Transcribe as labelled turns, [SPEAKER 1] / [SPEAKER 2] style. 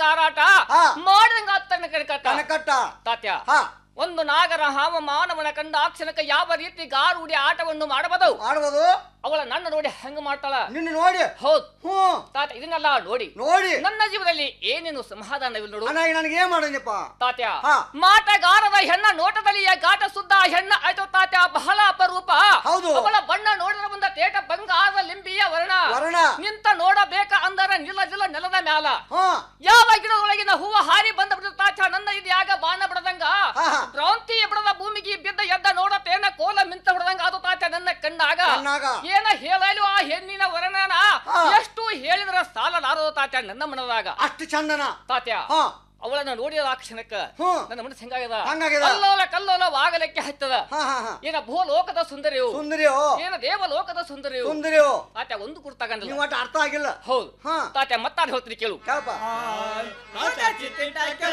[SPEAKER 1] ಹಾರಾಟ
[SPEAKER 2] ಹಾ.
[SPEAKER 1] ಮಾಡಿದಂಗ ಅತ್ತನ ಕಟ್ಟ
[SPEAKER 2] ಕನಕಟ್ಟ
[SPEAKER 1] ತಾತ್ಯ
[SPEAKER 2] ಹಾ
[SPEAKER 1] ಒಂದು ನಾಗರ ಹಾವ ಮಾನವನ ಕಂಡ ಅಕ್ಷರಕ್ಕೆ ಯಾವ ರೀತಿ ಗಾರುಡಿ ಆಟವನ್ನು ಮಾಡಬಹುದು
[SPEAKER 2] ಮಾಡ್ಬೋದು
[SPEAKER 1] ಅವಳ ನನ್ನ ನೋಡಿ ಹೆಂಗ ಮಾಡ್ತಾಳ
[SPEAKER 2] ನಿನ್ನ ನೋಡಿ
[SPEAKER 1] ಹೌದು
[SPEAKER 2] ಹ್ಞೂ
[SPEAKER 1] ತಾತ ಇದನ್ನೆಲ್ಲ ನೋಡಿ
[SPEAKER 2] ನೋಡಿ
[SPEAKER 1] ನನ್ನ ಜೀವನದಲ್ಲಿ ಏನೇನು ಸಮಾಧಾನವಿಲ್ಲ ನೋಡು
[SPEAKER 2] ಅಣ್ಣ ಈಗ ನನಗೆ ಏನ್ ಮಾಡೋಣಪ್ಪ
[SPEAKER 1] ತಾತ್ಯ
[SPEAKER 2] ಹಾ.
[SPEAKER 1] ಮಾಟಗಾರರ ಹೆಣ್ಣ ನೋಟದಲ್ಲಿಯ ಗಾಟ ಸುದ್ದ ಹೆಣ್ಣ ಆಯ್ತು ತಾತ್ಯ ಬಹಳ ಅಪರೂಪ
[SPEAKER 2] ಹೌದು.
[SPEAKER 1] ಅವಳ ಬಣ್ಣ ನೋಡಿದ್ರೆ ಮುಂದ ತೇಟ ಬಂಗಾರದ ಲಿಂಬಿಯ ವರ್ಣ
[SPEAKER 2] ವರ್ಣ.
[SPEAKER 1] ನಿಂತ ನೋಡಬೇಕ ಅಂದರ ನಿಲ್ಲ ನಿಲ್ಲ ನೆಲದ ಮ್ಯಾಲ
[SPEAKER 2] ಹಾ
[SPEAKER 1] ಯಾವ ಗಿಡದೊಳಗಿನ ಹೂವ ಹಾರಿ ಬಂದ ಬಿಡ್ತು ತಾಚ ನನ್ನ ಇದು ಯಾಗ ಬಾಣ ಬಿಡದಂಗ
[SPEAKER 2] ಹಾ, ಹಾ.
[SPEAKER 1] ಭ್ರಾಂತಿ ಬಿಡದ ಭೂಮಿಗೆ ಬಿದ್ದ ಎದ್ದ ನೋಡತೇನ ಕೋಲ ಮಿಂತ ಬಿಡದಂಗ ಅದು ತಾಚ ನನ್ನ ಕಣ್ಣಾಗ
[SPEAKER 2] ಕಣ್ಣಾಗ.
[SPEAKER 1] ಏನ ಹೇಳಲು ಆ ಹೆಣ್ಣಿನ ವರ್ಣನ
[SPEAKER 2] ಹಾ.
[SPEAKER 1] ಎಷ್ಟು ಹೇಳಿದ್ರ ಸಾಲಲಾರದು ತಾತ್ಯ ನನ್ನ ಮನದಾಗ
[SPEAKER 2] ಅಷ್ಟು ಚಂದನ
[SPEAKER 1] ತಾತ್ಯ
[SPEAKER 2] ಹಾ
[SPEAKER 1] ಅವಳನ್ನ ನೋಡಿದ ಆ ಕ್ಷಣಕ್ಕ
[SPEAKER 2] ಹ್ಮ್.
[SPEAKER 1] ನನ್ನ ಮನಸ್ಸು ಹೆಂಗಾಗದ
[SPEAKER 2] ಹೆಂಗಾಗ್ಯದ?
[SPEAKER 1] ಕಲ್ಲೋಲ ಕಲ್ಲೋಲ ವಾಗಲಕ್ಕೆ ಹತ್ತದ
[SPEAKER 2] ಹಾ ಹಾ ಹಾ
[SPEAKER 1] ಏನ ಭೂಲೋಕದ ಸುಂದರಿಯು
[SPEAKER 2] ಸುಂದರಿಯೋ
[SPEAKER 1] ಏನ ದೇವಲೋಕದ ಸುಂದರಿಯು
[SPEAKER 2] ಸುಂದರಿಯೋ
[SPEAKER 1] ತಾತ್ಯ ಒಂದು ಗುರು ತಗೊಂಡಿಲ್ಲ
[SPEAKER 2] ನೀವು ಒಟ್ಟು ಅರ್ಥ ಆಗಿಲ್ಲ
[SPEAKER 1] ಹೌದು
[SPEAKER 2] ಹಾ
[SPEAKER 1] ತಾತ್ಯ ಮತ್ತಾರು ಹೇಳ್ತೀನಿ ಕೇಳು
[SPEAKER 2] ಕೇಳಪ್ಪ
[SPEAKER 3] ಕಾಟ ಚಿತ್ತಿಟ್ಟ